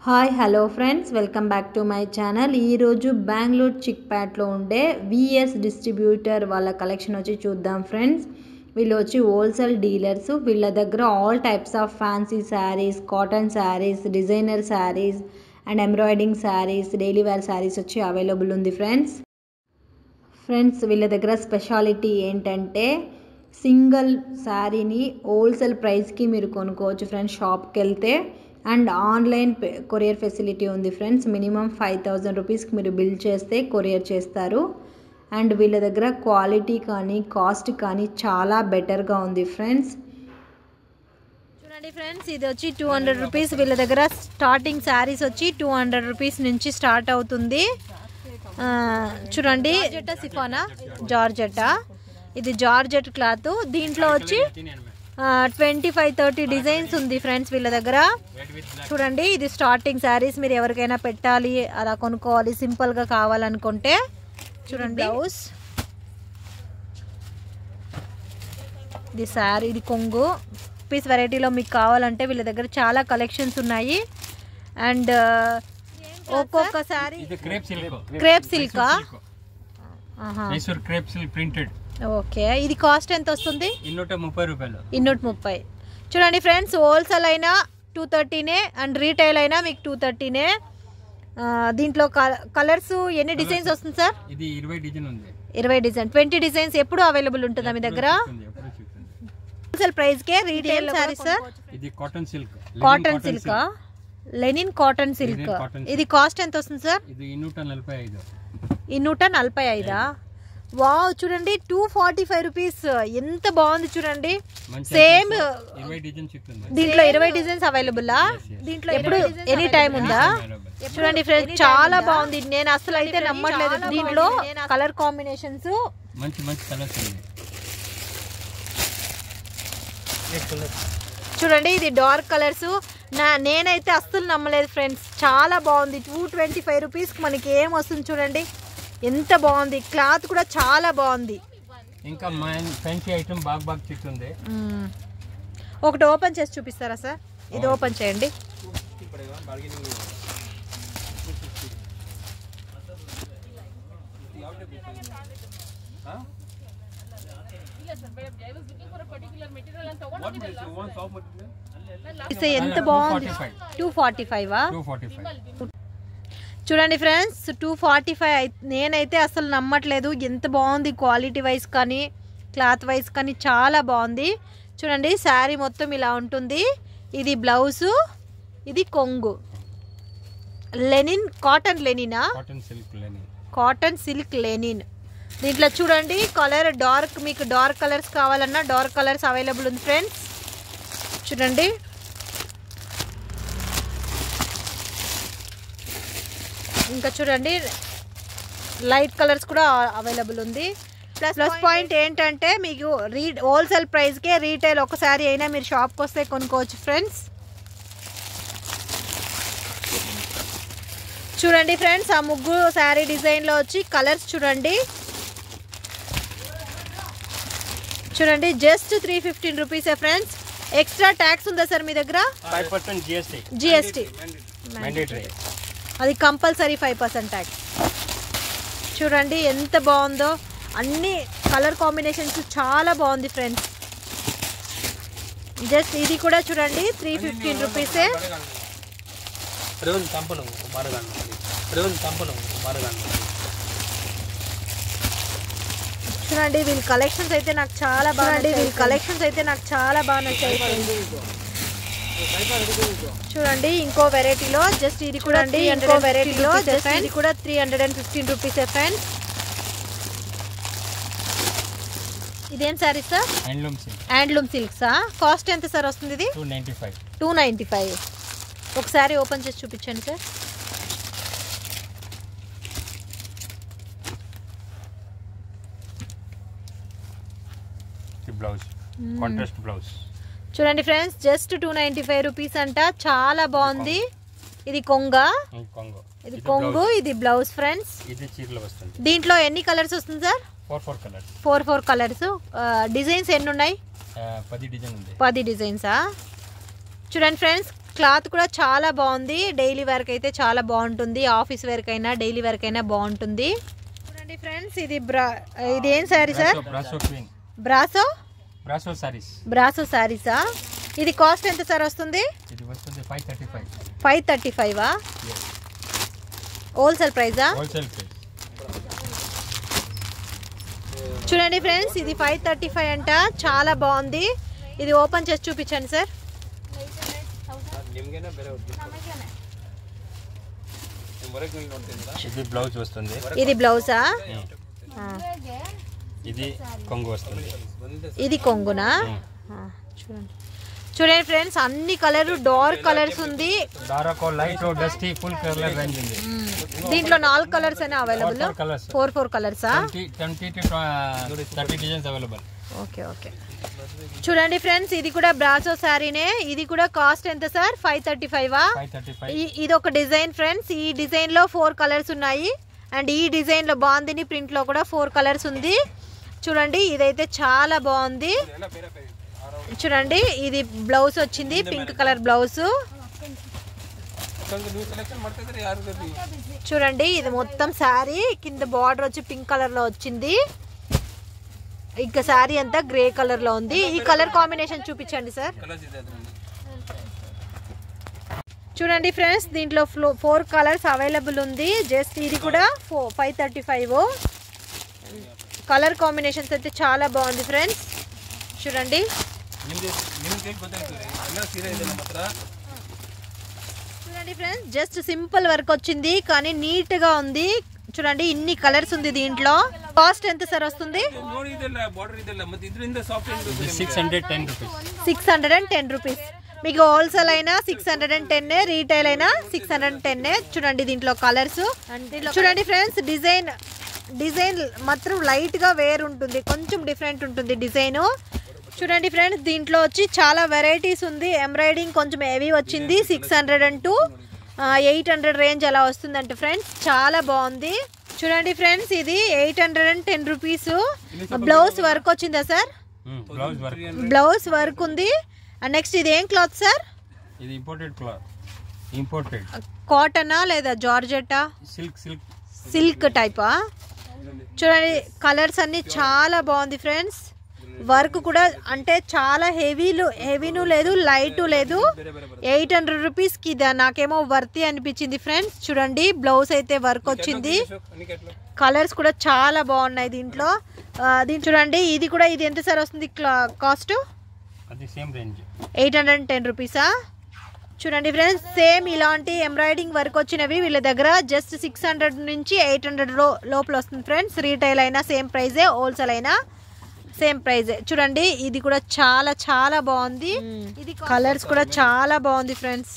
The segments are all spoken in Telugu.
Hi hello friends welcome back to my channel ఈరోజు బెంగళూరు చిక్పేట్లో ఉండే విఎస్ డిస్ట్రిబ్యూటర్ వాళ్ళ కలెక్షన్ వచ్చి చూద్దాం ఫ్రెండ్స్ వీళ్ళు వచ్చి హోల్సేల్ డీలర్స్ వీళ్ళ దగ్గర all types of fancy saris cotton saris designer saris and embroidering saris daily wear saris వచ్చి అవైలబుల్ ఉంది ఫ్రెండ్స్ ఫ్రెండ్స్ వీళ్ళ దగ్గర స్పెషాలిటీ ఏంటంటే సింగిల్ శారీని హోల్సేల్ ప్రైస్కి మీరు కొనుక్కోవచ్చు ఫ్రెండ్స్ షాప్కి వెళ్తే అండ్ ఆన్లైన్ కొరియర్ ఫెసిలిటీ ఉంది ఫ్రెండ్స్ మినిమం ఫైవ్ థౌజండ్ రూపీస్కి మీరు బిల్ చేస్తే కొరియర్ చేస్తారు అండ్ వీళ్ళ దగ్గర క్వాలిటీ కానీ కాస్ట్ కానీ చాలా బెటర్గా ఉంది ఫ్రెండ్స్ చూడండి ఫ్రెండ్స్ ఇది వచ్చి టూ హండ్రెడ్ రూపీస్ వీళ్ళ దగ్గర స్టార్టింగ్ శారీస్ వచ్చి టూ హండ్రెడ్ రూపీస్ నుంచి స్టార్ట్ అవుతుంది ఆ, చూడండి సిఫానా జార్జెటా ఇది జార్జెట్ క్లాత్ దీంట్లో వచ్చి ట్వంటీ ఫైవ్ థర్టీ డిజైన్స్ ఉంది ఫ్రెండ్స్ వీళ్ళ దగ్గర చూడండి ఇది స్టార్టింగ్ శారీస్ మీరు ఎవరికైనా పెట్టాలి అలా కొనుక్కోవాలి సింపుల్గా కావాలనుకుంటే చూడండి బ్లౌజ్ ఇది శారీ ఇది కొంగు పీస్ వెరైటీలో మీకు కావాలంటే వీళ్ళ దగ్గర చాలా కలెక్షన్స్ ఉన్నాయి అండ్ ఒక్కొక్క శారీ ఇది క్రేప్ సిల్క్ క్రేప్ సిల్కా Mysore crepe silk printed okay ఇది కాస్ట్ ఎంత వస్తుంది ఇన్నూట ముప్పై రూపాయలు ఇన్నూట ముప్పై చూడండి ఫ్రెండ్స్ హోల్సేల్ అయినా టూ థర్టీనే అండ్ రీటైల్ అయినా మీకు టూ థర్టీనే దీంట్లో కలర్స్ ఎన్ని డిజైన్స్ వస్తుంది సార్ ఇది ఇరవై డిజైన్ ఉంది ఇరవై డిజైన్ ట్వంటీ డిజైన్స్ ఎప్పుడు అవైలబుల్ ఉంటుందా మీ దగ్గర ఉంది, ఎప్పుడూ చూస్తుంది. హోల్సేల్ ప్రైస్కే రీటైల్ సారీ సార్ ఇది cotton silk cotton silk linen cotton silk Linen cotton ఇది కాస్ట్ ఎంత వస్తుంది సార్ ఇది ఇన్నూట నలభై ఐదు ఈ నూట నలభై ఐదా వావ్ చూడండి టూ ఫార్టీ ఫైవ్ రూపీస్ ఎంత బాగుంది చూడండి మంచి సేమ్ ఇరవై డిజైన్ చిక్తుంది దీంట్లో ఇరవై డిజైన్స్ అవైలబుల్ దీంట్లో ఎప్పుడు ఎనీ టైం ఉందా Available. చూడండి ఫ్రెండ్స్ చాలా బాగుంది నేను అసలు అయితే నమ్మట్లేదు దీంట్లో కలర్ కాంబినేషన్స్ మంచి మంచి కలర్స్ ఉంది చూడండి ఇది డార్క్ కలర్స్ నా నేనైతే అస్సలు నమ్మలేదు ఫ్రెండ్స్ చాలా బాగుంది టూ ట్వంటీ ఫైవ్ రూపీస్కి మనకి ఏం వస్తుంది చూడండి ఎంత బాగుంది క్లాత్ కూడా చాలా బాగుంది ఇంకా ఫ్యాన్సీ ఐటమ్ బాగా బాగా చిక్తుంది మ్మ్. ఒకటి ఓపెన్ చేసి చూపిస్తారా సార్ ఇది ఓపెన్ చేయండి ఇది ఎంత బాగుంది two forty five two forty five చూడండి ఫ్రెండ్స్ టూ ఫార్టీ ఫైవ్ నేనైతే అసలు నమ్మట్లేదు ఎంత బాగుంది క్వాలిటీ వైజ్ కానీ క్లాత్ వైజ్ కానీ చాలా బాగుంది చూడండి శారీ మొత్తం ఇలా ఉంటుంది ఇది బ్లౌజు ఇది కొంగు లెనిన్ కాటన్ లెనినా కాటన్ సిల్క్ లేని కాటన్ సిల్క్ లెనిన్ దీంట్లో చూడండి కలర్ డార్క్ మీకు డార్క్ కలర్స్ కావాలన్నా డార్క్ కలర్స్ అవైలబుల్ ఉంది ఫ్రెండ్స్ చూడండి ఇంకా చూడండి లైట్ కలర్స్ కూడా అవైలబుల్ ఉంది ప్లస్ ప్లస్ పాయింట్ ఏంటంటే మీకు రీ హోల్సేల్ ప్రైస్కే రీటైల్ ఒకసారి అయినా మీరు షాప్కి వస్తే కొనుక్కోవచ్చు ఫ్రెండ్స్ చూడండి ఫ్రెండ్స్ ఆ ముగ్గు శారీ డిజైన్లో వచ్చి కలర్స్ చూడండి చూడండి జస్ట్ త్రీ ఫిఫ్టీన్ రూపీసే ఫ్రెండ్స్ ఎక్స్ట్రా ట్యాక్స్ ఉందా సార్ మీ దగ్గర five percent GST GST mandatory అది కంపల్సరీ ఫైవ్ పర్సెంట్ ట్యాక్స్ చూడండి ఎంత బాగుందో అన్ని కలర్ కాంబినేషన్స్ చాలా బాగుంది ఫ్రెండ్స్ జస్ట్ ఇది కూడా చూడండి త్రీ ఫిఫ్టీన్ రూపీసే రోజు తంపను మరగాను రోజు తంపను మరగాను చూడండి వీళ్ళ కలెక్షన్స్ అయితే నాకు చాలా బాగా వీళ్ళ కలెక్షన్స్ అయితే నాకు చాలా బాగా నచ్చాయి చూడండి ఇంకో వెరైటీలో జస్ట్ ఇది కూడా అండి ఇంకో వెరైటీలో జస్ట్ ఇది కూడా three hundred and fifteen rupees friends ఇదేం sorry sir handloom silk handloom సిల్క్సా కాస్ట్ ఎంత సార్ వస్తుంది ఇది two ninety five two ninety five ఒకసారి ఓపెన్ చేసి చూపించండి సార్ బ్లౌజ్ కాంట్రాస్ట్ బ్లౌజ్ చూడండి friends just two ninety five rupees అంట చాలా బాగుంది ఇది కొంగ కొంగో ఇది కొంగు ఇది బ్లౌజ్ ఫ్రెండ్స్ ఇది చీరలో వస్తుంది దీంట్లో ఎన్ని కలర్స్ వస్తుంది sir four four colours four four colours designs ఎన్ని ఉన్నాయి పది డిజైన్ ఉంది పది డిజైన్సా చూడండి ఫ్రెండ్స్ క్లాత్ కూడా చాలా బాగుంది డైలీ వేర్కి అయితే చాలా బాగుంటుంది ఆఫీస్ వేర్కి అయినా డైలీ వేర్కి అయినా బాగుంటుంది చూడండి ఫ్రెండ్స్ ఇది బ్రా ఇది ఏం sari sir brasso queen brasso brasso saris brasso శారీసా ఇది కాస్ట్ ఎంత సార్ వస్తుంది ఇది వస్తుంది five thirty five five thirty ఫైవా హోల్సేల్ ప్రైజా హోల్సేల్ ప్రైస్ చూడండి ఫ్రెండ్స్ ఇది ఫైవ్ థర్టీ ఫైవ్ అంట చాలా బాగుంది ఇది ఓపెన్ చేసి చూపించండి సార్ ఇది బ్లౌజ్ వస్తుంది ఇది బ్లౌజా ఆ. ఇది కొంగు వస్తుంది ఇది కొంగునా ఆ, చూడండి చూడండి ఫ్రెండ్స్ అన్ని కలర్ డార్క్ కలర్స్ ఉంది దారాకో light dusty full colour range ఉంది దీంట్లో నాలుగు కలర్స్ అయినా available four colours four four కలర్సా twenty twenty to thirty designs available okay okay చూడండి ఫ్రెండ్స్ ఇది కూడా బ్రాసో శారీనే ఇది కూడా కాస్ట్ ఎంత సార్ ఫైవ్ థర్టీ ఫైవా ఫైవ్ థర్టీ ఫైవ్ ఇది ఒక డిజైన్ ఫ్రెండ్స్ ఈ డిజైన్ లో ఫోర్ కలర్స్ ఉన్నాయి అండ్ ఈ డిజైన్ లో బాందిని ప్రింట్ లో కూడా ఫోర్ కలర్స్ ఉంది చూడండి ఇదైతే చాలా బాగుంది చూడండి ఇది బ్లౌజ్ వచ్చింది పింక్ కలర్ బ్లౌజ్ చూడండి ఇది మొత్తం శారీ కింద బార్డర్ వచ్చి పింక్ కలర్ లో వచ్చింది ఇంకా శారీ అంతా గ్రే కలర్ లో ఉంది ఈ కలర్ కాంబినేషన్ చూపించండి సార్ చూడండి ఫ్రెండ్స్ దీంట్లో ఫ్లో ఫోర్ కలర్స్ అవైలబుల్ ఉంది జస్ట్ ఇది కూడా ఫో five thirty five colour combinations అయితే చాలా బాగుంది ఫ్రెండ్స్ చూడండి చూడండి ఫ్రెండ్స్ జస్ట్ సింపుల్ వర్క్ వచ్చింది కానీ నీట్ గా ఉంది చూడండి ఇన్ని కలర్స్ ఉంది దీంట్లో కాస్ట్ ఎంత సార్ వస్తుంది ನೋಡಿ ಇದೆಲ್ಲ ಬಾರ್ಡರ್ ಇದೆಲ್ಲ ಮತ್ತೆ ಇದರಿಂದ soft six hundred ten rupees six hundred and ten rupees మీకు హోల్సేల్ అయినా six hundred and ten retail అయినా సిక్స్ హండ్రెడ్ అండ్ టెన్ చూడండి దీంట్లో కలర్స్ చూడండి ఫ్రెండ్స్ డిజైన్ డిజైన్ మాత్రం లైట్ గా వేరు ఉంటుంది కొంచెం డిఫరెంట్ ఉంటుంది డిజైన్ చూడండి ఫ్రెండ్స్ దీంట్లో వచ్చి చాలా వెరైటీస్ ఉంది ఎంబ్రాయిడింగ్ కొంచెం హెవీ వచ్చింది six hundred and two eight hundred range అలా వస్తుందంటే ఫ్రెండ్స్ చాలా బాగుంది చూడండి ఫ్రెండ్స్ ఇది eight hundred and ten rupees blouse work వచ్చిందా sir blouse work blouse work ఉంది అండ్ నెక్స్ట్ ఇది ఏం క్లాత్ సార్ ఇది ఇంపోర్టెడ్ క్లాత్ ఇంపోర్టెడ్ కాటనా లేదా జార్జెటా సిల్క్ సిల్క్ సిల్క్ టైపా చూడండి కలర్స్ అన్ని చాలా బాగుంది ఫ్రెండ్స్ వర్క్ కూడా అంటే చాలా హెవీలు హెవీను లేదు లైట్ లేదు ఎయిట్ హండ్రెడ్ రూపీస్కి ఇది నాకేమో వర్తి అనిపించింది ఫ్రెండ్స్ చూడండి బ్లౌజ్ అయితే వర్క్ వచ్చింది కలర్స్ కూడా చాలా బాగున్నాయి దీంట్లో ఆ, దీని చూడండి ఇది కూడా ఇది ఎంత సార్ వస్తుంది కాస్ట్ అది same range eight hundred and ten రూపీసా చూడండి ఫ్రెండ్స్ సేమ్ ఇలాంటి ఎంబ్రాయిడింగ్ వర్క్ వచ్చినవి వీళ్ళ దగ్గర జస్ట్ సిక్స్ హండ్రెడ్ నుంచి ఎయిట్ హండ్రెడ్ లోపల వస్తుంది ఫ్రెండ్స్ రీటైల్ అయినా సేమ్ ప్రైజే హోల్సేల్ అయినా సేమ్ ప్రైజే చూడండి ఇది కూడా చాలా చాలా బాగుంది ఇది కలర్స్ కూడా చాలా బాగుంది ఫ్రెండ్స్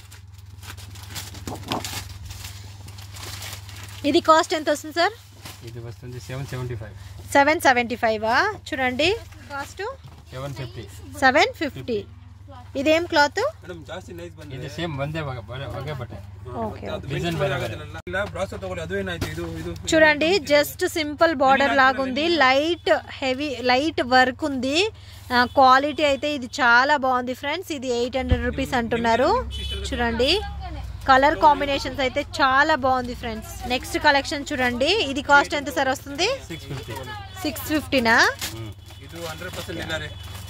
ఇది కాస్ట్ ఎంత వస్తుంది సార్ ఇది వస్తుంది seven seventy five seven seventy ఫైవా చూడండి cost seven fifty seven fifty ఇదేం క్లాత్ ಮೇಡಮ್ ಜಾಸ್ತಿ ನೈಸ್ ಬಂದಿದೆ ఇది సేమ్ ಒಂದೇ ಬಗೆ ಬಗೆ- ಬಗೆ ಬಟ್ಟೆ ఓకే డిజైన్ ಬೇರೆ ಬೇರೆ ಇಲ್ಲ ಬ್ರಾಸೋ ತಗೊಳ್ಳಿ ಅದು ಏನಾಯ್ತು ಇದು ಇದು చూడండి జస్ట్ సింపుల్ బార్డర్ లాగా ఉంది లైట్ హెవీ లైట్ వర్క్ ఉంది క్వాలిటీ అయితే ఇది చాలా బాగుంది ఫ్రెండ్స్ ఇది ఎయిట్ హండ్రెడ్ రూపీస్ అంటున్నారు చూడండి కలర్ కాంబినేషన్స్ అయితే చాలా బాగుంది ఫ్రెండ్స్ నెక్స్ట్ కలెక్షన్ చూడండి ఇది కాస్ట్ ఎంత సార్ వస్తుంది సిక్స్ ఫిఫ్టీ సిక్స్ ఫిఫ్టీనా ಇದು ಹಂಡ್ರೆಡ್ ಪರ್ಸೆಂಟ್ ಇದ್ದಾರೆ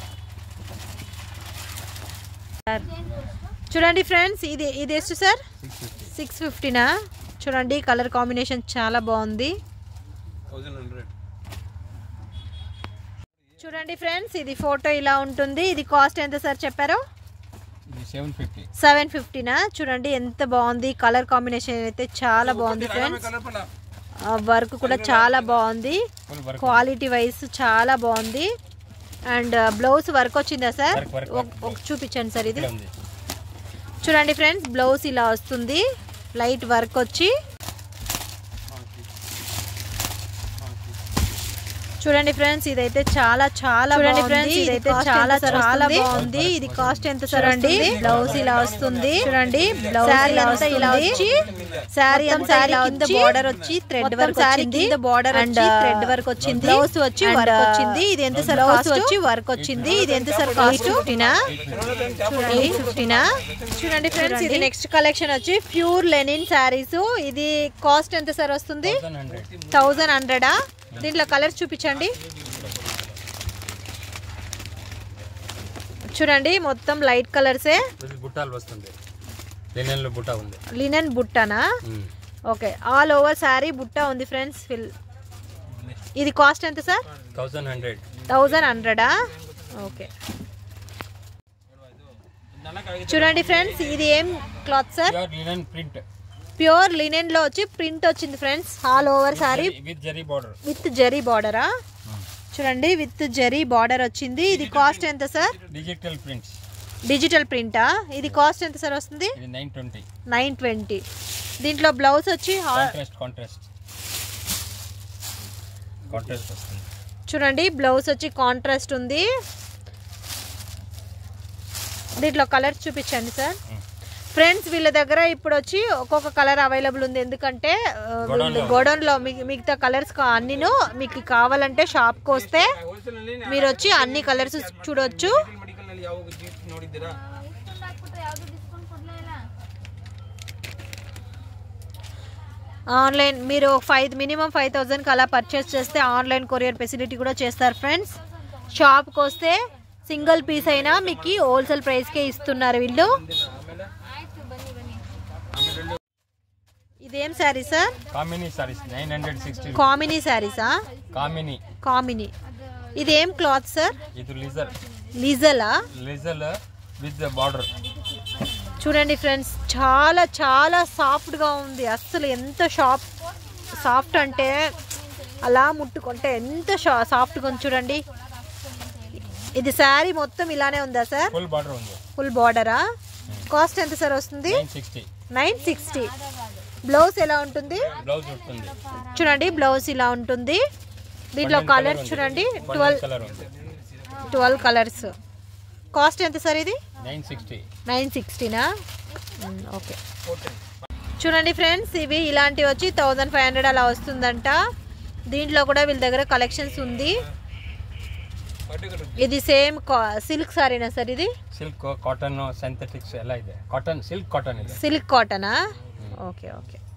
చూడండి ఫ్రెండ్స్ ఇది ఇది ಎಷ್ಟು సార్ సిక్స్ ఫిఫ్టీ సిక్స్ ఫిఫ్టీనా చూడండి కలర్ కాంబినేషన్ చాలా బాగుంది ತೌಸಂಡ್ ಹಂಡ್ರೆಡ್ చూడండి ఫ్రెండ్స్ ఇది ఫోటో ఇలా ఉంటుంది ఇది కాస్ట్ ఎంత సార్ చెప్పారు ఇది సెవెన్ ఫిఫ్టీ సెవెన్ ఫిఫ్టీనా చూడండి ఎంత బాగుంది కలర్ కాంబినేషన్ అయితే చాలా బాగుంది ఫ్రెండ్స్ ಕಲರ್ ಪಲ್ಲ వర్క్ కూడా చాలా బాగుంది ఫుల్ వర్క్ క్వాలిటీ వైజ్ చాలా బాగుంది అండ్ బ్లౌజ్ వర్క్ వచ్చిందా సార్ Work, work, ఒక- ఒక చూపించండి సార్ ఇది ఇక్కడ ఉంది చూడండి ఫ్రెండ్స్ బ్లౌజ్ ఇలా వస్తుంది లైట్ వర్క్ వచ్చి చూడండి ఫ్రెండ్స్ ఇదైతే చాలా చాలా చూడండి ఫ్రెండ్స్ ఇదైతే చాలా చాలా బాగుంది ఇది కాస్ట్ ఎంత చూడండి బ్లౌజ్ ఇలా వస్తుంది చూడండి బ్లౌజ్ అంతా ఇలా వచ్చి శారీ అంతా ఇలా కింద బార్డర్ వచ్చి థ్రెడ్ వర్క్ వచ్చింది కింద బార్డర్ అండ్ థ్రెడ్ వర్క్ వచ్చింది బ్లౌజ్ వచ్చి వర్క్ వచ్చింది ఇది ఎంత సార్ బ్లౌజ్ వచ్చి వర్క్ వచ్చింది ఇది ఎంత సార్ కాస్ట్ ఫిఫ్టీనా ఎయిట్ ఫిఫ్టీనా చూడండి ఫ్రెండ్స్ ఇది నెక్స్ట్ కలెక్షన్ వచ్చి ప్యూర్ లెనిన్ శారీస్ ఇది కాస్ట్ ఎంత సార్ వస్తుంది థౌసండ్ హండ్రెడ్ థౌజండ్ హండ్రెడా దీంట్లో కలర్స్ చూపించండి చూడండి మొత్తం లైట్ కలర్సే ఇది బుట్టాలు వస్తుంది లినెన్లో బుట్ట ఉంది లినన్ బుట్టనా um. Okay all over saree బుట్ట ఉంది ఫ్రెండ్స్ ఫిల్ ఇది కాస్ట్ ఎంత సార్ థౌసండ్ హండ్రెడ్ థౌజండ్ హండ్రెడా ఓకే చూడండి ఫ్రెండ్స్ ఇది ఏం cloth sir pure linen print pure linen లో వచ్చి ప్రింట్ వచ్చింది friends all over saree with zari border with zari బార్డరా చూడండి విత్ జరీ బార్డర్ వచ్చింది ఇది కాస్ట్ ఎంత సార్ డిజిటల్ ప్రింట్స్ డిజిటల్ ప్రింటా ఇది కాస్ట్ ఎంత సార్ వస్తుంది ఇది నైన్ ట్వంటీ నైన్ ట్వంటీ దీంట్లో బ్లౌజ్ వచ్చి హా- కాంట్రాస్ట్ కాంట్రాస్ట్ కాంట్రాస్ట్ వస్తుంది చూడండి బ్లౌజ్ వచ్చి కాంట్రాస్ట్ ఉంది దీంట్లో కలర్స్ చూపించండి సార్ ఫ్రెండ్స్ వీళ్ళ దగ్గర ఇప్పుడు వచ్చి ఒక్కొక్క కలర్ అవైలబుల్ ఉంది ఎందుకంటే Godown లో. గోడౌన్లో మిగతా కలర్స్ అన్నిను మీకు కావాలంటే షాప్కి వస్తే ಹೋಲ್ಸೇಲ್ మీరు వచ్చి అన్ని కలర్స్ చూడొచ్చు ಮೆಡಿಕಲ್ ನಲ್ಲಿ ಯಾವ ಜೀಪ್ ನೋಡಿದ್ದೀರಾ ఆన్లైన్ మీరు ఫైవ్ మినిమం ఫైవ్ థౌజండ్కి అలా పర్చేస్ చేస్తే ఆన్లైన్ కొరియర్ ఫెసిలిటీ కూడా చేస్తారు ఫ్రెండ్స్ షాప్కి వస్తే సింగిల్ పీస్ అయినా మీకు హోల్సేల్ ప్రైస్కే ఇస్తున్నారు వీళ్ళు ఇదేం saree sir Kamini sarees nine hundred sixty Kamini శారీసా కామినీ కామినీ ఇదేం క్లాత్ సార్ ఇది లిజర్ లిజలా లిజర్ విత్ బార్డర్ చూడండి ఫ్రెండ్స్ చాలా చాలా సాఫ్ట్గా ఉంది అస్సలు ఎంత షాప్ సాఫ్ట్ అంటే అలా ముట్టుకుంటే ఎంత షా సాఫ్ట్గా ఉంది చూడండి ఇది శారీ మొత్తం ఇలానే ఉందా సార్ ఫుల్ బార్డర్ ఉంది ఫుల్ బార్డరా కాస్ట్ ఎంత సార్ వస్తుంది nine sixty nine sixty blouse ఎలా ఉంటుంది బ్లౌజ్ ఉంటుంది చూడండి బ్లౌజ్ ఇలా ఉంటుంది దీంట్లో కలర్ చూడండి ట్వెల్వ్ కలర్ ఉంది ట్వెల్వ్ కలర్స్ కాస్ట్ ఎంత సార్ ఇది నైన్ సిక్స్టీ నైన్ సిక్స్టీనా ఓకే చూడండి ఫ్రెండ్స్ ఇవి ఇలాంటివి వచ్చి థౌజండ్ ఫైవ్ హండ్రెడ్ అలా వస్తుందంట దీంట్లో కూడా వీళ్ళ దగ్గర కలెక్షన్స్ ఉంది ఇది సేమ్ సిల్క్ సారీనా సార్ ఇది ಸಿಲ್ಕ್ ಕಾಟನ್ ಸಿಂಥೆಟಿಕ್ಸ್ ಎಲ್ಲ ಇದೆ ಕಾಟನ್ ಸಿಲ್ಕ್ ಕಾಟನ್ ಇದೆ సిల్క్ కాటనా ఓకే ఓకే